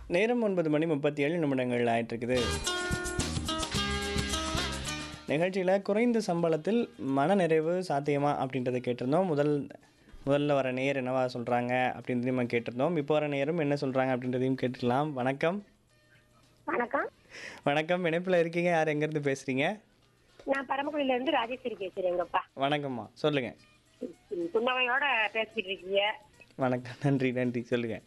நேரம் ஒன்பது மணி முப்பத்தி ஏழு நிமிடங்கள் ஆயிட்டிருக்குது நிகழ்ச்சியில் குறைந்த சம்பளத்தில் மனநிறைவு சாத்தியமா அப்படின்றத கேட்டிருந்தோம் முதல் முதல்ல வர நேர் என்னவா சொல்கிறாங்க அப்படின்றதையும் நம்ம கேட்டிருந்தோம் இப்போ வர நேரம் என்ன சொல்கிறாங்க அப்படின்றதையும் கேட்டுக்கலாம் வணக்கம் வணக்கம் வணக்கம் இணைப்பில் இருக்கீங்க யார் எங்கேருந்து பேசுகிறீங்க நான் பரமக்குடியில இருந்து ராஜேஸ்வரி பேசுறேங்கப்பா வணக்கம்மா சொல்லுங்கள் ம், புன்னகையோட பேசிக்கிட்டு இருக்கீங்க வணக்கம் நன்றி நன்றி சொல்லுங்கள்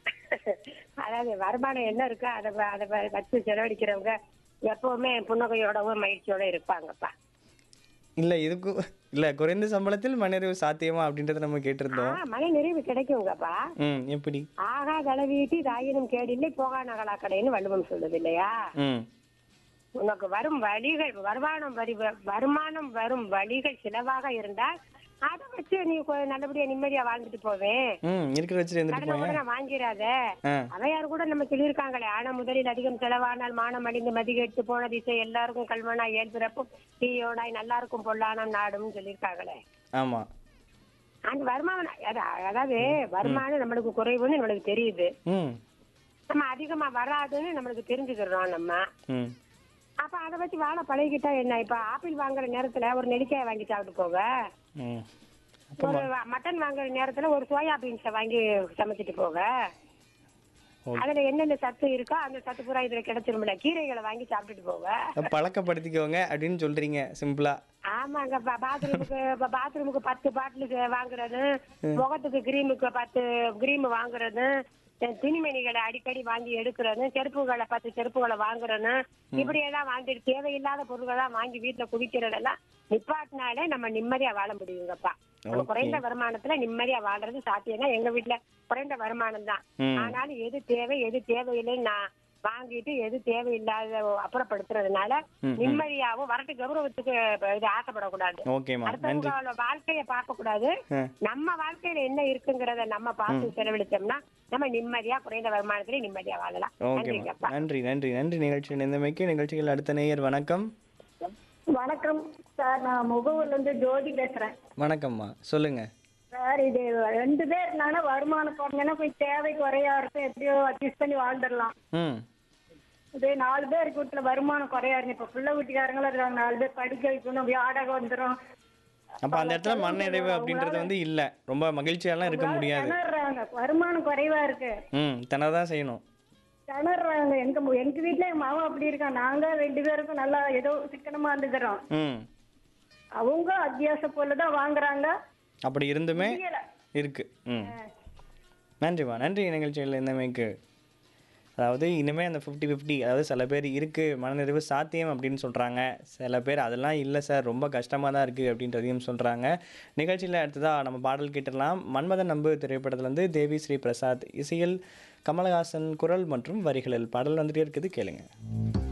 அதாவது வருமானம் என்ன இருக்கோ அதை வ- அதை வ- வச்சு செலவழிக்கிறவங்க எப்பவுமே புன்னகையோடவும் மகிழ்ச்சியோட இருப்பாங்கப்பா இல்லை இதுக்கு இல்லை குறைந்த சம்பளத்தில் மனநிறைவு சாத்தியமா அப்படின்றத நம்ம ஆ, கேட்டிருந்தோம் மன நிறைவு கிடைக்குங்கப்பா ம் எப்படி ஆகா தளவீட்டி தாயினும் கேடில்லை போகா நகலா கடைன்னு வள்ளுவம் சொல்லுது இல்லையா ம் உனக்கு வரும் வழிகள் வருமானம் வரி வருமானம் வரும் வழிகள் சிலவாக இருந்தால் அதை வச்சு நீ கொ- நல்லபடியா நிம்மதியா வாழ்ந்துட்டு போவேன் ம் இருக்கிற வச்சுட்டு இருந்துட்டு கடனை போங்க உடனே வாங்கிடாத ஆ அவையார் கூட நம்ம சொல்லியிருக்காங்களே ஆனா முதலில் அதிகம் செலவானால் மானம் அடிந்து மதிகெட்டு போன திசை எல்லாருக்கும் கல்வனா ஏழ் பிறப்பும் தீயோடாய் நல்லா இருக்கும் பொல்லானம் நாடும் சொல்லியிருக்காங்களே ஆமாம் அந்த வருமானம் அதா- அதாவது வருமானம் நம்மளுக்கு குறைவுன்னு நம்மளுக்கு தெரியுது ம் நம்ம அதிகமா வராதுன்னு நம்மளுக்கு தெரிஞ்சுக்கிறோம் நம்ம ம் அப்ப அதை வச்சு வாழ பழகிட்டா என்ன இப்ப ஆப்பிள் வாங்குற நேரத்துல ஒரு நெல்லிக்காய் வாங்கி சாப்பிட்டு போக ம் ஒரு மட்டன் வாங்குற நேரத்துல ஒரு சோயா பீன்ஸை வாங்கி சமைச்சிட்டு போக ஓகே. அதுல என்னென்ன சத்து இருக்கோ அந்த சத்து பூரா இதுல கிடைச்சிருமில்ல கீரைகளை வாங்கி சாப்பிட்டுட்டு போக அப்ப பழக்கப்படுத்திக்கோங்க அப்படின்னு சொல்றீங்க சிம்பிளா ஆமாங்க பா- பாத்ரூமுக்கு இப்ப பாத்ரூமுக்கு பத்து பாட்டில் வாங்குறது முகத்துக்கு கிரீமுக்கு பத்து கிரீம் வாங்குறது அஹ் துணிமணிகளை அடிக்கடி வாங்கி எடுக்கிறது செருப்புகளை பத்து செருப்புகளை வாங்குறது இப்படி எல்லாம் வாங்கிட்டு தேவையில்லாத பொருட்களை வாங்கி வீட்டுல குடிக்கிறதெல்லாம் நிப்பாட்டினாலே நம்ம நிம்மதியா வாழ முடியுங்கப்பா நம்ம Okay. குறைந்த வருமானத்துல நிம்மதியா வாழ்றது சாத்தியம் தான் எங்க வீட்டுல குறைந்த வருமானம் தான் ம். ஆனாலும் எது தேவை எது தேவையில்லைன்னு நான் வாங்கிட்டு எது தேவையில்லாத அப்புறப்படுத்துறதுனால நிம்மதியாவும் வரட்டு கௌரவத்துக்கு இது ஆசைப்படக்கூடாது ஓகேம்மா நன்றி அடுத்தவங்களோட வாழ்க்கைய பார்க்க கூடாது ஆ. நம்ம வாழ்க்கையில என்ன இருக்குங்கிறத நம்ம பார்த்து செலவழிச்சோம்னா நம்ம நிம்மதியா குறைந்த வருமானத்திலே நிம்மதியா வாழலாம் ஓகேம்மா நன்றிங்கப்பா நன்றி நன்றி நன்றி நிகழ்ச்சி நிந்தமைக்கு நிகழ்ச்சிகள் அடுத்த நேயர் வணக்கம் வணக்கம் சார் நான் முகவூர்ல இருந்து ஜோதி பேசுறேன் வணக்கம்மா சொல்லுங்க சார் இது ரெண்டு பேர் இருந்தாங்கன்னா வருமானம் குறைஞ்சனா போய் தேவை குறையா இருக்கும் எப்படியோ அட்ஜஸ்ட் பண்ணி வாழ்ந்துடலாம் ம் இது நாலு பேர் வீட்டுல வருமானம் குறையா இருக்கு இப்ப பிள்ளை வீட்டுக்காரங்களும் இருக்காங்க நாலு பேர் படிக்க வைக்கணும் வாடகை வந்துடும் அப்ப அந்த இடத்துல மனநிறைவு அப்படின்றது வந்து இல்ல ரொம்ப மகிழ்ச்சியாலாம் இருக்க முடியாது திணறாங்க வருமானம் குறைவா இருக்கு ம் தினதான் செய்யணும் திணறாங்க எங்க மு- எங்க வீட்டுல எங்க மாமா அப்படி இருக்கான் நாங்க ரெண்டு பேருக்கும் நல்லா ஏதோ சிக்கனமா இருந்துக்கிறோம் ம் அவங்க அத்தியாவசிய பொருள் தான் வாங்குறாங்க அப்படி இருந்துமே முடியல. இருக்கு ம் நன்றிம்மா நன்றி நிகழ்ச்சிகள் இந்தமைக்கு அதாவது இனிமேல் அந்த ஃபிஃப்டி ஃபிஃப்டி அதாவது சில பேர் இருக்குது மனநிறைவு சாத்தியம் அப்படின்னு சொல்கிறாங்க சில பேர் அதெல்லாம் இல்லை சார் ரொம்ப கஷ்டமாக தான் இருக்குது அப்படின்றதையும் சொல்கிறாங்க நிகழ்ச்சியில் அடுத்ததாக நம்ம பாடல் கேட்டுடலாம் மன்மதன் நம்பு திரைப்படத்துலேருந்து தேவி ஸ்ரீ பிரசாத் இசையில் கமலஹாசன் குரல் மற்றும் வரிகளில் பாடல் வந்துட்டே இருக்குது கேளுங்க